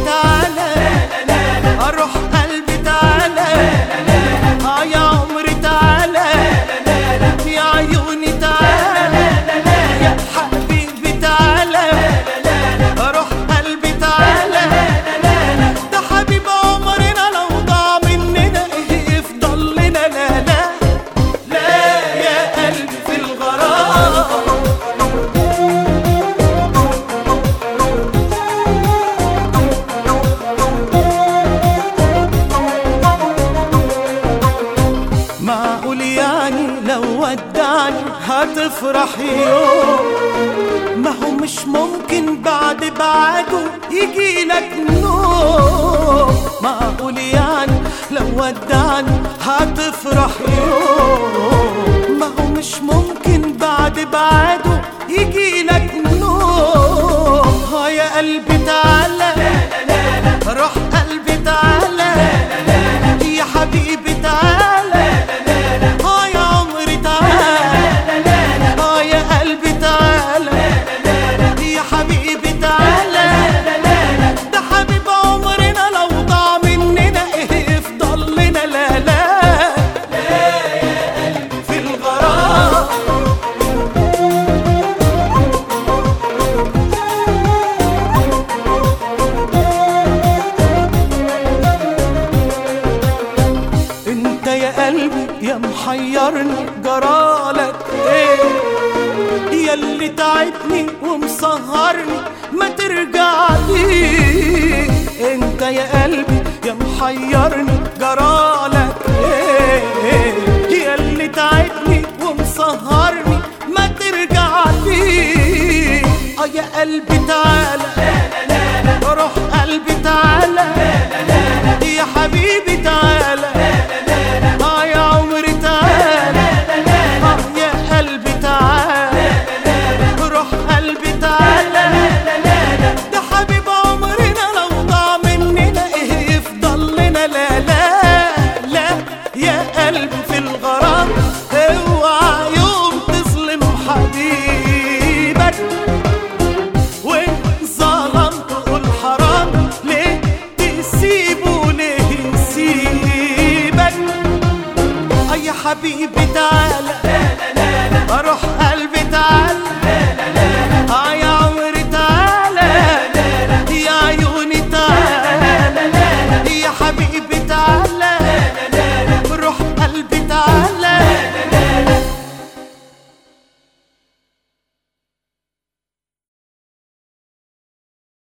تعالى اروح قلبي تعالى اه يا عمري تعالى يا عيوني تعالى يا حبيبي تعالى اروح قلبي تعالى ده حبيب عمرنا لو ضاع مننا ايه يفضل لنا لا لا لا يا قلبي في الغرام معقول يعني لو ودعني هتفرح يوم ما هو مش ممكن بعد بعده يجي لك نوم معقول يعني لو ودعني هتفرح يوم ما هو مش ممكن بعد بعده يجي لك نوم ها يا قلبي تعالى روح قلبي تعالى يا حبيبي تعالى اه يا عمري تعالى اه يا قلبي تعالى يا حبيبي تعالى ده حبيب عمرنا لو ضاع مننا ايه يفضل لنا لا لا في الغرام انت يا قلبي يا محيرني جرالك ايه يا اللي تعبني ومسهرني ما ترجع لي انت يا قلبي يا محيرني جرالك ايه يا اللي تعبني ومسهرني ما ترجع لي اه يا قلبي تعالى روح قلبي تعالى يا حبيبي تعالى اه يا عمري تعالى اه يا قلبي تعالى روح قلبي تعالى ده حبيب عمرنا لو ضاع مننا ايه يفضل لنا لا لا لا يا قلبي في الغرام اوعى يوم تظلم حبيبك وان ظلمت قول حرام ليه تسيبه ليه يسيبك اي حبيبي تعالى